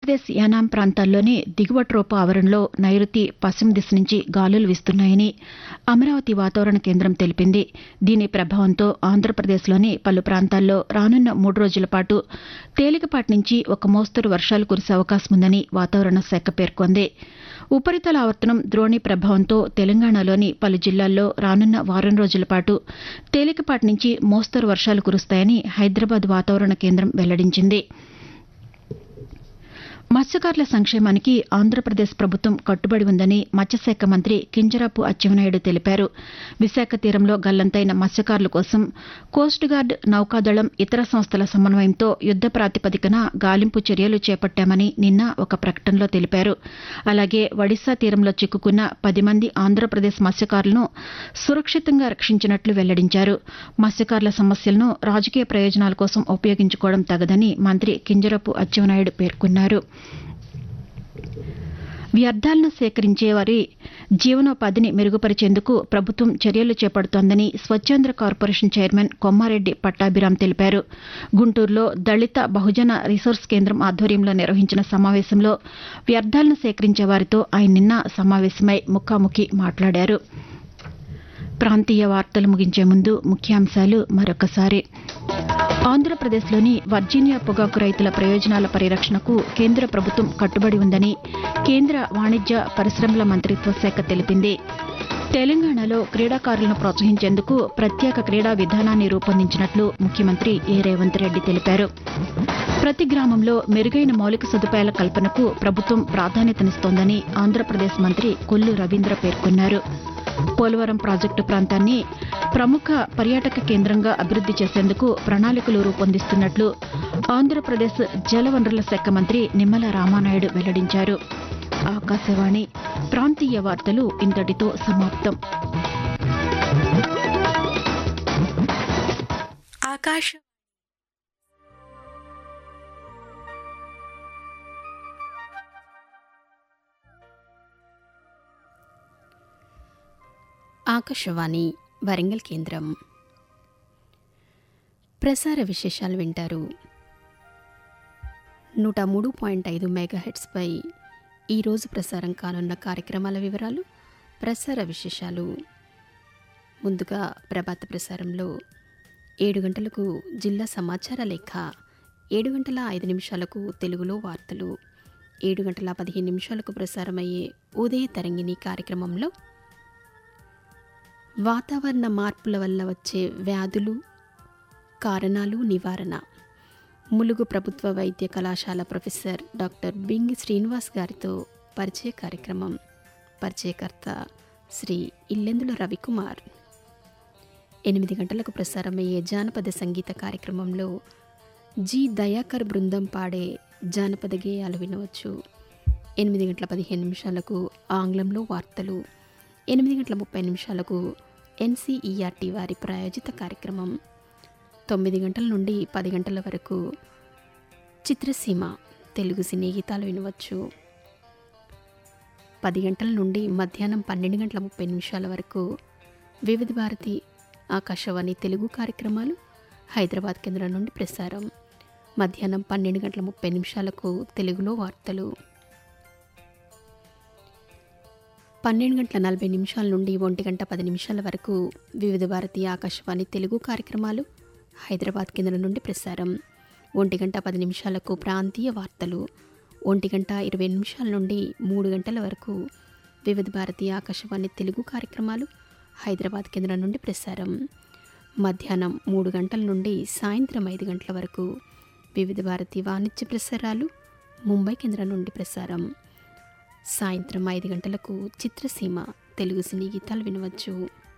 ఆంధ్రప్రదేశ్ యానాం ప్రాంతాల్లోని దిగువ ట్రోపా ఆవరణలో నైరుతి పశ్చిమ దిశ నుంచి గాలులు వీస్తున్నాయని అమరావతి వాతావరణ కేంద్రం తెలిపింది దీని ప్రభావంతో ఆంధ్రప్రదేశ్లోని పలు ప్రాంతాల్లో రానున్న మూడు రోజుల పాటు తేలికపాటి నుంచి ఒక మోస్తరు వర్షాలు కురిసే అవకాశం ఉందని వాతావరణ శాఖ పేర్కొంది ఉపరితల ఆవర్తనం ద్రోణి ప్రభావంతో తెలంగాణలోని పలు జిల్లాల్లో రానున్న వారం రోజుల పాటు తేలికపాటి నుంచి మోస్తరు వర్షాలు కురుస్తాయని హైదరాబాద్ వాతావరణ కేంద్రం వెల్లడించింది మత్స్యకారుల సంక్షేమానికి ఆంధ్రప్రదేశ్ ప్రభుత్వం కట్టుబడి ఉందని మత్స్యశాఖ మంత్రి కింజరాపు అచ్చెన్నాయుడు తెలిపారు విశాఖ తీరంలో గల్లంతైన మత్స్యకారుల కోసం కోస్ట్ గార్డ్ నౌకాదళం ఇతర సంస్థల సమన్వయంతో యుద్ద ప్రాతిపదికన గాలింపు చర్యలు చేపట్టామని నిన్న ఒక ప్రకటనలో తెలిపారు అలాగే ఒడిశా తీరంలో చిక్కుకున్న పది మంది ఆంధ్రప్రదేశ్ మత్స్యకారులను సురక్షితంగా రక్షించినట్లు వెల్లడించారు మత్స్యకారుల సమస్యలను రాజకీయ ప్రయోజనాల కోసం ఉపయోగించుకోవడం తగదని మంత్రి కింజరపు అచ్చెన్నాయుడు పేర్కొన్నారు వ్యర్థాలను సేకరించే వారి జీవనోపాధిని మెరుగుపరిచేందుకు ప్రభుత్వం చర్యలు చేపడుతోందని స్వచ్ఛాంధ్ర కార్పొరేషన్ చైర్మన్ కొమ్మారెడ్డి పట్టాభిరాం తెలిపారు గుంటూరులో దళిత బహుజన రిసోర్స్ కేంద్రం ఆధ్వర్యంలో నిర్వహించిన సమావేశంలో వ్యర్థాలను సేకరించే వారితో ఆయన నిన్న సమావేశమై ముఖాముఖి మాట్లాడారు ప్రాంతీయ వార్తలు ముగించే ముందు ముఖ్యాంశాలు మరొకసారి ఆంధ్రప్రదేశ్లోని వర్జీనియా పొగాకు రైతుల ప్రయోజనాల పరిరక్షణకు కేంద్ర ప్రభుత్వం కట్టుబడి ఉందని కేంద్ర వాణిజ్య పరిశ్రమల మంత్రిత్వ శాఖ తెలిపింది తెలంగాణలో క్రీడాకారులను ప్రోత్సహించేందుకు ప్రత్యేక క్రీడా విధానాన్ని రూపొందించినట్లు ముఖ్యమంత్రి ఏ రేవంత్ రెడ్డి తెలిపారు ప్రతి గ్రామంలో మెరుగైన మౌలిక సదుపాయాల కల్పనకు ప్రభుత్వం ప్రాధాన్యతనిస్తోందని ఆంధ్రప్రదేశ్ మంత్రి కొల్లు రవీంద్ర పేర్కొన్నారు పోలవరం ప్రాజెక్టు ప్రాంతాన్ని ప్రముఖ పర్యాటక కేంద్రంగా అభివృద్ది చేసేందుకు ప్రణాళికలు రూపొందిస్తున్నట్లు ఆంధ్రప్రదేశ్ జలవనరుల శాఖ మంత్రి నిమ్మల రామానాయుడు వెల్లడించారు ఆకాశవాణి ప్రాంతీయ వార్తలు ఇంతటితో సమాప్తం ఆకాశ ఆకాశవాణి వరంగల్ కేంద్రం ప్రసార విశేషాలు వింటారు నూట మూడు పాయింట్ ఐదు మెగాహెట్స్పై ఈరోజు ప్రసారం కానున్న కార్యక్రమాల వివరాలు ప్రసార విశేషాలు ముందుగా ప్రభాత ప్రసారంలో ఏడు గంటలకు జిల్లా సమాచార లేఖ ఏడు గంటల ఐదు నిమిషాలకు తెలుగులో వార్తలు ఏడు గంటల పదిహేను నిమిషాలకు ప్రసారమయ్యే ఉదయ తరంగిణి కార్యక్రమంలో వాతావరణ మార్పుల వల్ల వచ్చే వ్యాధులు కారణాలు నివారణ ములుగు ప్రభుత్వ వైద్య కళాశాల ప్రొఫెసర్ డాక్టర్ బింగి శ్రీనివాస్ గారితో పరిచయ కార్యక్రమం పరిచయకర్త శ్రీ ఇల్లెందుల రవికుమార్ ఎనిమిది గంటలకు ప్రసారమయ్యే జానపద సంగీత కార్యక్రమంలో జి దయాకర్ బృందం పాడే జానపద గేయాలు వినవచ్చు ఎనిమిది గంటల పదిహేను నిమిషాలకు ఆంగ్లంలో వార్తలు ఎనిమిది గంటల ముప్పై నిమిషాలకు ఎన్సీఈఆర్టీ వారి ప్రాయోజిత కార్యక్రమం తొమ్మిది గంటల నుండి పది గంటల వరకు చిత్రసీమ తెలుగు సినీ గీతాలు వినవచ్చు పది గంటల నుండి మధ్యాహ్నం పన్నెండు గంటల ముప్పై నిమిషాల వరకు వివిధ భారతి ఆకాశవాణి తెలుగు కార్యక్రమాలు హైదరాబాద్ కేంద్రం నుండి ప్రసారం మధ్యాహ్నం పన్నెండు గంటల ముప్పై నిమిషాలకు తెలుగులో వార్తలు పన్నెండు గంటల నలభై నిమిషాల నుండి ఒంటి గంట పది నిమిషాల వరకు వివిధ భారతీయ ఆకాశవాణి తెలుగు కార్యక్రమాలు హైదరాబాద్ కేంద్రం నుండి ప్రసారం ఒంటి గంట పది నిమిషాలకు ప్రాంతీయ వార్తలు ఒంటి గంట ఇరవై నిమిషాల నుండి మూడు గంటల వరకు వివిధ భారతీయ ఆకాశవాణి తెలుగు కార్యక్రమాలు హైదరాబాద్ కేంద్రం నుండి ప్రసారం మధ్యాహ్నం మూడు గంటల నుండి సాయంత్రం ఐదు గంటల వరకు వివిధ భారతీ వాణిజ్య ప్రసారాలు ముంబై కేంద్రం నుండి ప్రసారం సాయంత్రం ఐదు గంటలకు చిత్రసీమ తెలుగు సినీ గీతాలు వినవచ్చు